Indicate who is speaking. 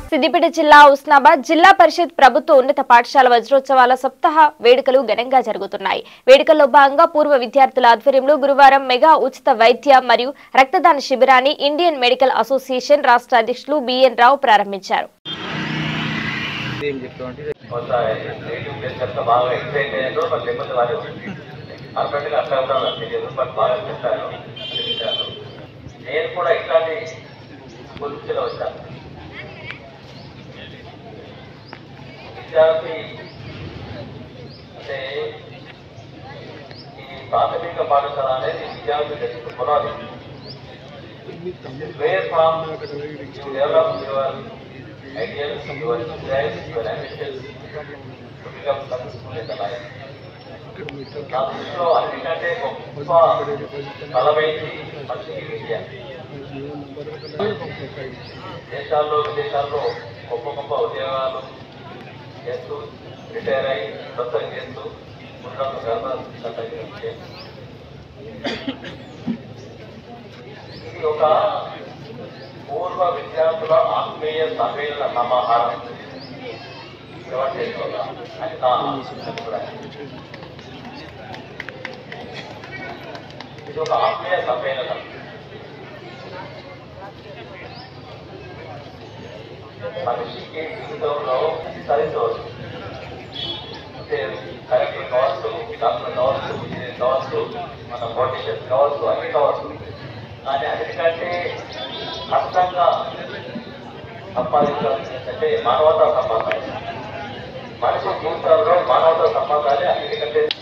Speaker 1: సిద్దిపేట జిల్లా ఉస్నాబాద్ జిల్లా పరిషత్ ప్రభుత్వ ఉన్నత పాఠశాల వజ్రోత్సవాల సప్తాహ వేడుకలు ఘనంగా జరుగుతున్నాయి వేడుకల్లో భాగంగా పూర్వ విద్యార్థుల ఆధ్వర్యంలో గురువారం మెగా ఉచిత వైద్య మరియు రక్తదాన శిబిరాన్ని ఇండియన్ మెడికల్ అసోసియేషన్ రాష్ట్ర అధ్యక్షులు బిఎన్ రావు ప్రారంభించారు
Speaker 2: ఏం చెప్తామంటే
Speaker 3: కొంత నేటివ్ ప్లేస్ కనుక బాగా ఎక్సైట్ అయ్యారు మరి లేకపోతే వాళ్ళు పర్ఫెక్ట్గా అట్లా ఉంటారు తెలియదు బట్ బాగా చేస్తారు చేశారు. నేను కూడా ఇట్లాంటి పొజిషన్లో వచ్చాను విద్యార్థి అంటే ఈ ప్రాథమిక పాఠశాల అనేది విద్యార్థి యొక్క పునాది where from you develop your ideals, your desires, your ambitions to become successful in the life. నా దృష్టిలో అన్నికంటే గొప్ప బలమైంది మనిషికి విద్య దేశాల్లో విదేశాల్లో గొప్ప గొప్ప ఉద్యోగాలు చేస్తూ రిటైర్ అయి ప్రస్తుతం చేస్తూ ఉండడం గర్వకారణమైన విషయం ఇది ఒక పూర్వ విద్యార్థుల ఆత్మీయ సమ్మేళన సమాహారం ఎవరు చేసుకోగా అని నా అభిప్రాయం ఇది ఒక ఆత్మీయ సమ్మేళనం మనిషికి జీవితంలో సరిపోదు అంటే కలెక్టర్ కావచ్చు డాక్టర్ కావచ్చు ఇంజనీర్ కావచ్చు మన పొలిటీషియన్స్ కావచ్చు అన్ని కావచ్చు కానీ అన్నిటికంటే కష్టంగా సంపాదించాల్సిందంటే మానవతా సంపాదన మనిషి జీవితంలో మానవతా సంపాదనే అన్నిటికంటే